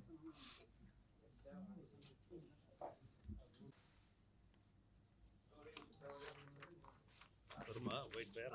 வருமா ஒயிட் பேர்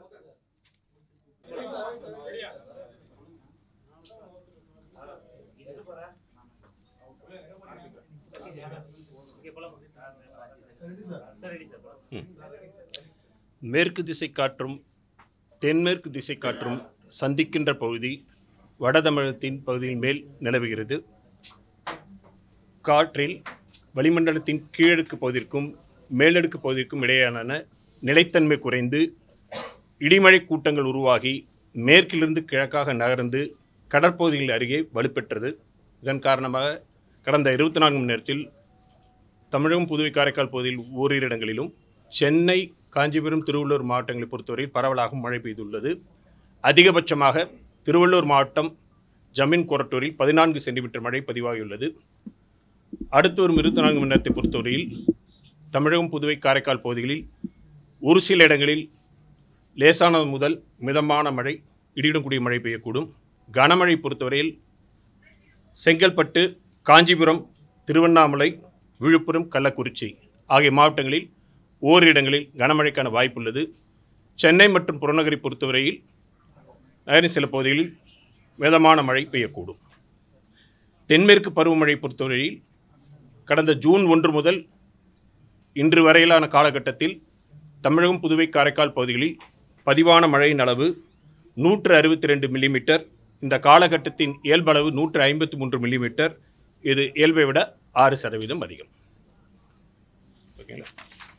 மேற்கு திசை காற்றும் தென்மேற்கு திசை காற்றும் சந்திக்கின்ற பகுதி வட தமிழகத்தின் பகுதியின் மேல் நிலவுகிறது காற்றில் வளிமண்டலத்தின் கீழடுக்கு பகுதிக்கும் மேலடுக்கு பகுதிக்கும் இடையேயான நிலைத்தன்மை குறைந்து இடிமழை கூட்டங்கள் உருவாகி மேற்கிலிருந்து கிழக்காக நகர்ந்து கடற்பகுதிகள் அருகே வலுப்பெற்றது இதன் காரணமாக கடந்த இருபத்தி நான்கு மணி நேரத்தில் தமிழகம் புதுவை காரைக்கால் பகுதியில் ஓரிரு இடங்களிலும் சென்னை காஞ்சிபுரம் திருவள்ளூர் மாவட்டங்களை பொறுத்தவரையில் பரவலாக மழை பெய்துள்ளது அதிகபட்சமாக திருவள்ளூர் மாவட்டம் ஜமீன் கொரட்டூரில் பதினான்கு சென்டிமீட்டர் மழை பதிவாகியுள்ளது அடுத்து வரும் இருபத்தி நான்கு மணி நேரத்தை பொறுத்தவரையில் தமிழகம் புதுவை காரைக்கால் பகுதிகளில் ஒரு சில இடங்களில் லேசானது முதல் மிதமான மழை இடியுடன் கூடிய மழை பெய்யக்கூடும் கனமழை பொறுத்தவரையில் செங்கல்பட்டு காஞ்சிபுரம் திருவண்ணாமலை விழுப்புரம் கள்ளக்குறிச்சி ஆகிய மாவட்டங்களில் ஓரிரு இடங்களில் கனமழைக்கான வாய்ப்புள்ளது சென்னை மற்றும் புறநகரை பொறுத்தவரையில் நகரின் சில பகுதிகளில் மிதமான மழை பெய்யக்கூடும் தென்மேற்கு பருவமழை பொறுத்தவரையில் கடந்த ஜூன் ஒன்று முதல் இன்று வரையிலான காலகட்டத்தில் தமிழகம் புதுவை காரைக்கால் பகுதிகளில் பதிவான மழையின் அளவு நூற்று அறுபத்தி ரெண்டு மில்லிமீட்டர் இந்த காலகட்டத்தின் இயல்பளவு நூற்று ஐம்பத்தி மூன்று மில்லிமீட்டர் இது இயல்பை விட ஆறு சதவீதம் அதிகம் ஓகேங்களா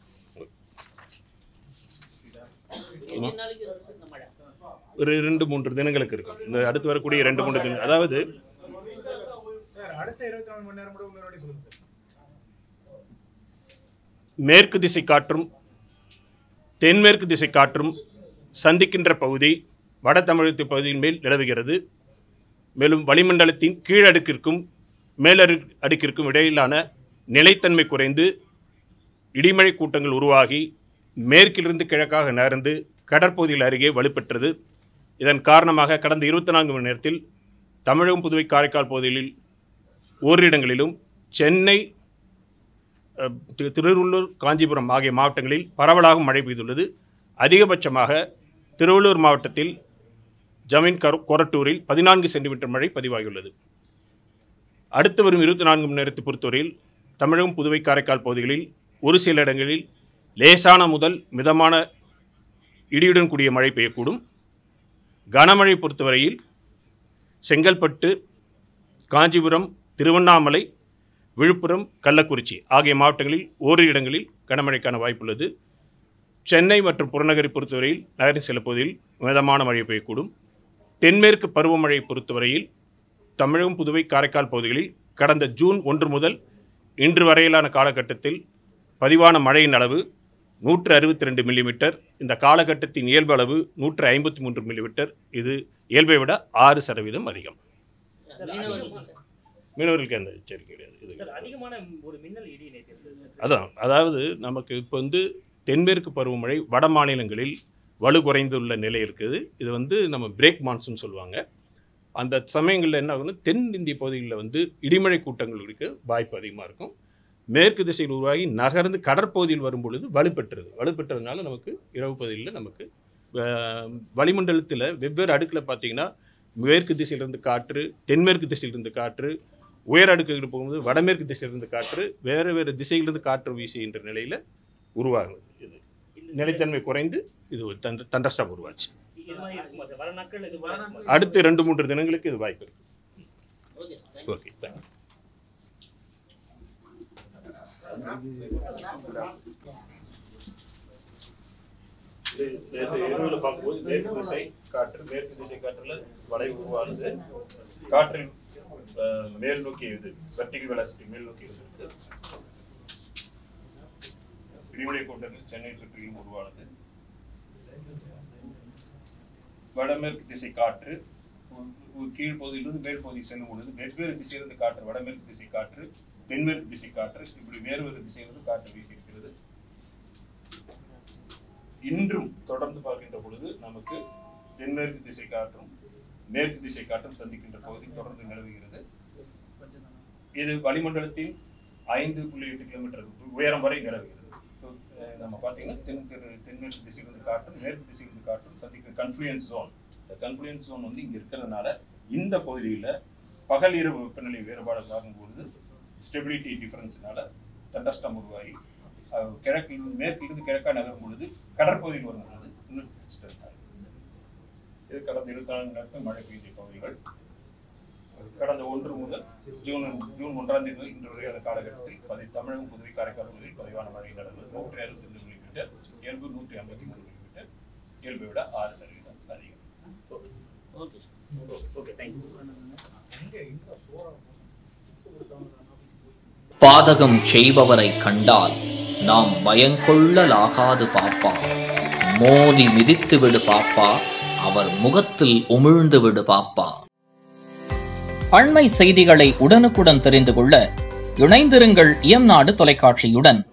எத்தனை நாளைக்கு இருக்கும் இந்த மழை ஒரு ரெண்டு மூன்று தினங்களுக்கு இருக்கும் இந்த அடுத்து வரக்கூடிய ரெண்டு மூன்று தினம் அதாவது சார் அடுத்த இருபத்தி நாலு மணி நேரம் கூட உங்களோட சொல்லுங்க சார் மேற்கு திசை காற்றும் தென்மேற்கு திசை காற்றும் சந்திக்கின்ற பகுதி வட தமிழகத்து பகுதியின் மேல் நிலவுகிறது மேலும் வளிமண்டலத்தின் கீழடுக்கிற்கும் மேலடு அடுக்கிற்கும் இடையிலான நிலைத்தன்மை குறைந்து இடிமழை கூட்டங்கள் உருவாகி மேற்கிலிருந்து கிழக்காக நகர்ந்து கடற்பகுதியில் அருகே வலுப்பெற்றது இதன் காரணமாக கடந்த இருபத்தி நான்கு மணி நேரத்தில் தமிழகம் புதுவை காரைக்கால் பகுதிகளில் ஓரிரு இடங்களிலும் சென்னை அஹ், திரு- திருவள்ளூர் காஞ்சிபுரம் ஆகிய மாவட்டங்களில் பரவலாக மழை பெய்துள்ளது அதிகபட்சமாக திருவள்ளூர் மாவட்டத்தில் ஜமீன் கரு கொரட்டூரில் பதினான்கு சென்டிமீட்டர் மழை பதிவாகியுள்ளது அடுத்து வரும் இருபத்தி நான்கு மணி நேரத்தை பொறுத்தவரையில் தமிழகம் புதுவை காரைக்கால் பகுதிகளில் ஒரு சில இடங்களில் லேசான முதல் மிதமான இடியுடன் கூடிய மழை பெய்யக்கூடும் கனமழை பொறுத்தவரையில் செங்கல்பட்டு காஞ்சிபுரம் திருவண்ணாமலை விழுப்புரம் கள்ளக்குறிச்சி ஆகிய மாவட்டங்களில் ஓரிரு இடங்களில் கனமழைக்கான வாய்ப்புள்ளது சென்னை மற்றும் புறநகரை பொறுத்தவரையில் நகரின் சில பகுதியில் மிதமான மழை பெய்யக்கூடும் தென்மேற்கு பருவமழை பொறுத்தவரையில் தமிழகம் புதுவை காரைக்கால் பகுதிகளில் கடந்த ஜூன் ஒன்று முதல் இன்று வரையிலான காலகட்டத்தில் பதிவான மழையின் அளவு நூற்று அறுபத்தி ரெண்டு மில்லிமீட்டர் இந்த காலகட்டத்தின் இயல்பு அளவு நூற்று ஐம்பத்தி மூன்று மில்லிமீட்டர் இது இயல்பை விட ஆறு சதவீதம் அதிகம் மீனவர்களுக்கு மீனவர்களுக்கு அந்த எச்சரிக்கை கிடையாது இது சார் அதிகமான ஒரு மின்னல் இடி நேற்று இருந்தது சார். அதான் அதாவது நமக்கு இப்போ வந்து தென்மேற்கு பருவமழை வட மாநிலங்களில் வலு குறைந்துள்ள நிலை இருக்குது இது வந்து நம்ம பிரேக் மான்சூன் சொல்லுவாங்க அந்த சமயங்களில் என்ன ஆகும்னா தென் இந்திய பகுதிகளில் வந்து இடிமழை கூட்டங்கள் இருக்க வாய்ப்பு அதிகமாக இருக்கும் மேற்கு திசையில் உருவாகி நகர்ந்து கடற்பகுதியில் வரும் பொழுது வலுப்பெற்றது வலுப்பெற்றதுனால நமக்கு இரவு பகுதியில் நமக்கு அஹ், வளிமண்டலத்தில் வெவ்வேறு அடுக்கில் பார்த்தீங்கன்னா மேற்கு திசையிலிருந்து காற்று தென்மேற்கு திசையிலிருந்து காற்று உயர் அடுக்குகள் போகும்போது வடமேற்கு திசையிலிருந்து காற்று வேறு வேறு திசையிலிருந்து காற்று வீசுகின்ற நிலையில் உருவாகுது இது நிலைத்தன்மை குறைந்து இது ஒரு தண்ட தண்டஸ்டாப் உருவாச்சு இது மாதிரி இருக்குமா சார் வர நாட்கள் இது வர நாட்கள் அடுத்து ரெண்டு மூன்று தினங்களுக்கு இது வாய்ப்பு இருக்கு ஓகே தேங்க்யூ ஓகே தேங்க்யூ இது நேற்று இரவில் பார்க்கும்போது மேற்கு திசை காற்று மேற்கு திசை காற்றுல வளைவு உருவானது காற்றின் அஹ், மேல் நோக்கி இது வெர்டிகல் வெலாசிட்டி மேல் நோக்கி இருக்கு இடிமலை கூட்டங்கள் சென்னை சுற்றிலும் உருவானது வடமேற்கு திசை காற்று ஒரு கீழ் பகுதியிலிருந்து மேல் பகுதி செல்லும் பொழுது வெவ்வேறு திசையிலிருந்து காற்று வடமேற்கு திசை காற்று தென்மேற்கு திசை காற்று இப்படி வேறு வேறு திசையிலிருந்து காற்று வீசியிருக்கிறது இன்றும் தொடர்ந்து பார்க்கின்ற பொழுது நமக்கு தென்மேற்கு திசை காற்றும் மேற்கு திசை காற்றும் சந்திக்கின்ற பகுதி தொடர்ந்து நிலவுகிறது இது வளிமண்டலத்தின் ஐந்து புள்ளி எட்டு கிலோமீட்டர் உயரம் வரை நிலவுகிறது So, அஹ், நம்ம பார்த்தீங்கன்னா தென் தெரு தென்மேற்கு திசையிலிருந்து காற்றும் மேற்கு திசையிலிருந்து காற்றும் சந்திக்கிற கன்ஃப்ளூயன்ஸ் ஜோன் இந்த கன்ஃப்ளூயன்ஸ் ஜோன் வந்து இங்கே இருக்கிறதுனால இந்த பகுதியில் பகல் இரவு வெப்பநிலை வேறுபாடு ஆகும்பொழுது ஸ்டெபிலிட்டி டிஃபரன்ஸ்னால தண்டஸ்டம் உருவாகி அஹ், கிழக்கிலிருந்து மேற்கிலிருந்து கிழக்காக நகரும் பொழுது கடற்பகுதியில் வரும் பொழுது இன்னும் strength ஆகும். இது கடந்த இருபத்தி நான்கு நாட்கள் மழை பெய்த பகுதிகள் கடந்த ஒன்று முதல் ஜூன் ஜூன் ஒன்றாம் தேதி முதல் இன்று வரையான காலகட்டத்தில் பதி தமிழகம் புதுவை காரைக்கால் பகுதியில் பதிவான மழை நடந்தது நூற்றி அறுபத்தி ரெண்டு மில்லிமீட்டர் இயல்பு நூற்றி ஐம்பத்தி மூணு மில்லிமீட்டர் இயல்பை விட ஆறு சதவீதம் அதிகம் ஓகே ஓகே தேங்க்யூ பாதகம் செய்பவரை கண்டால் நாம் பயங்கொள்ளலாகாது பாப்பா மோதி மிதித்து விடு பாப்பா அவர் முகத்தில் உமிழ்ந்து விடு பாப்பா அண்மை செய்திகளை உடனுக்குடன் தெரிந்து கொள்ள இணைந்திருங்கள் இயம்நாடு தொலைக்காட்சியுடன்